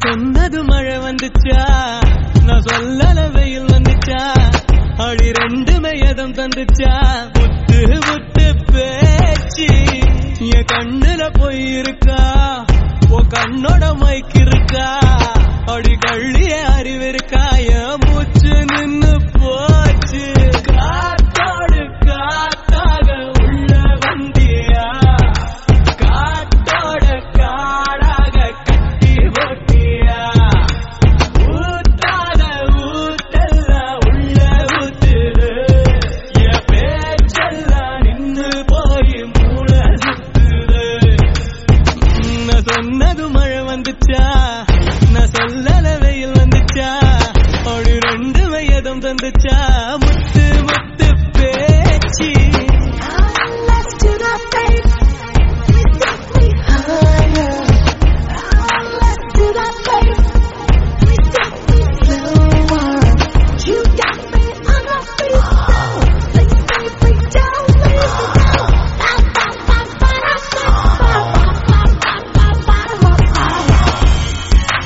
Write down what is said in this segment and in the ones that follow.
சொன்னது மழை வந்துச்சா நான் சொல்லல வெயில் வந்துச்சா அடி ரெண்டுமே எதம் தந்துச்சா முத்து முத்து பேச்சு என் கண்ணுல போய் இருக்கா உன் கண்ணோட மைக்கு இருக்கா அடி கள்ளிய அறிவு இருக்கா என் மூச்சு நின்னு போச்சு காத்தோடு காத்தாக உள்ள வந்தியா காத்தோட காடாக கட்டி போட்டியா ஊத்தாத ஊத்தெல்லாம் உள்ள ஊத்துது என் பேச்செல்லாம் நின்னு போய் மூள சுத்துது நான் சொன்னது மழை வந்துச்சா நான் சொல்லல வெயில் வந்துச்சா அப்படி ரெண்டு வயதும் தந்துச்சா முத்து முத்து பேச்சு Let's do that, babe. We think we higher. Let's do that, babe. We think we slower. You got me on my feet now. Let's stay free down, leave it down. Ba, ba, ba, ba, da, ba, ba, ba, ba, ba, ba, ba, ba, ba.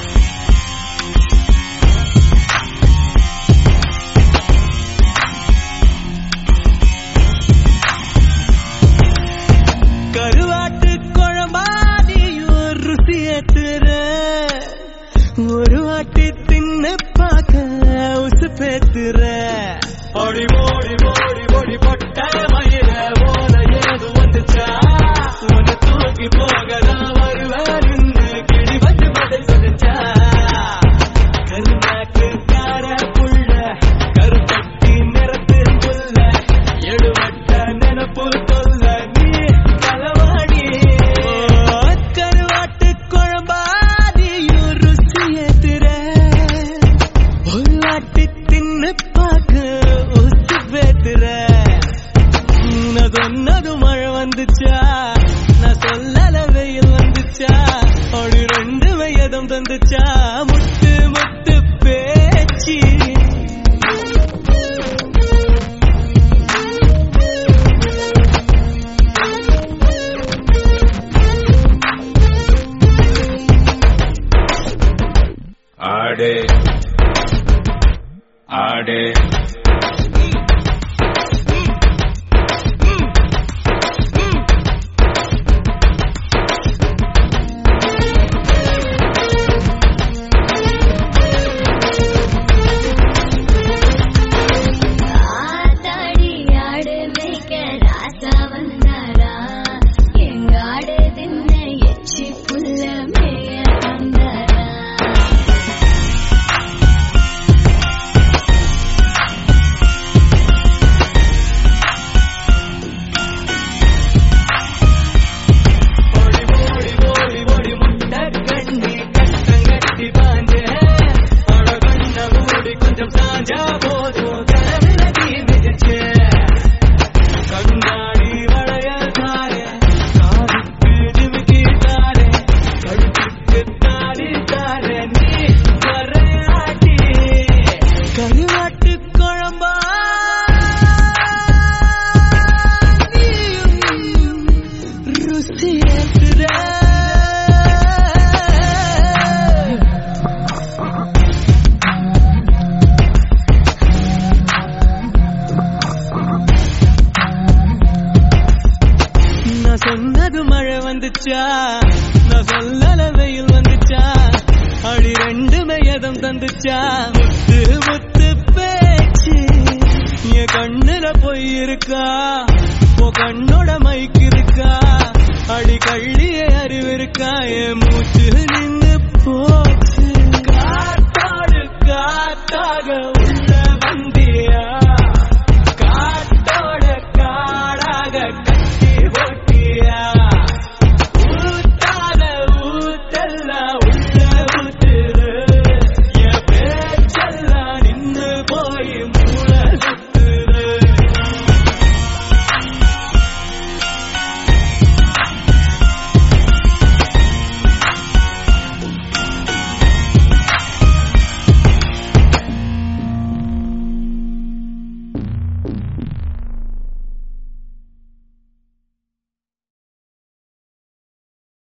கருவாட்டு குழம்பாதியும் ருசி ஏத்துற ஒரு வாட்டி தின்னு பார்க்க உசு பேத்துற ஓடி ஓடி ஓடி ஓடி பொட்ட மயிர போல ஏது வந்துச்சா உன்னை தூக்கி போகலாம் வருவேன் நின்னு கிளி வந்து பதில் சொல்லுச்சா கருநாக்கு கார புள்ள கருப்பட்டி நிறத்து புள்ள எழுவட்ட நினப்பு சொல்ல நீ களவாடி கருவாட்டு குழம்பாதியும் ருசிய திற ஒரு வாட்டி தின்னு பார்க்க ஒத்து பேத்துற நான் சொன்னது மழை வந்துச்சா நான் சொல்லல வெயில் வந்துச்சா அப்படி ரெண்டு வயதும் தந்துச்சா முத்து முத்து பேச்சு ஆடு ஆடு ஆத்தாடி ஆடு மேய்க்க ராசா வந்தாரா எங்க ஆடு தின்ன எச்சி புல்ல மேய வந்தாரா ஓடி ஓடி ஓடி ஓடி முட்டை கண்ணி கட்டம் கட்டி பாஞ்ச அட கண்ண மூடி கொஞ்சம் சாஞ்சா போதும் கனவுல தீ மிதிச்சு கண்ணாடி வளைய தாரே காதுக்கு ஜிமிக்கி தாரே கழுத்துக்கு தாடி தாரே நீ வரையாட்டி கருவாட்டு குழம்பா ருசி ஏத்துற நான் சொன்னது மழை வந்துச்சா நான் சொல்லல வெயில் வந்துச்சா அடி ரெண்டுமே எதம் தந்துச்சா முத்து முத்து பேச்சு என் கண்ணுல போய் இருக்கா உன் கண்ணோட மைக்கு இருக்கா அடி கள்ளிய அறிவு இருக்கா என் மூச்சு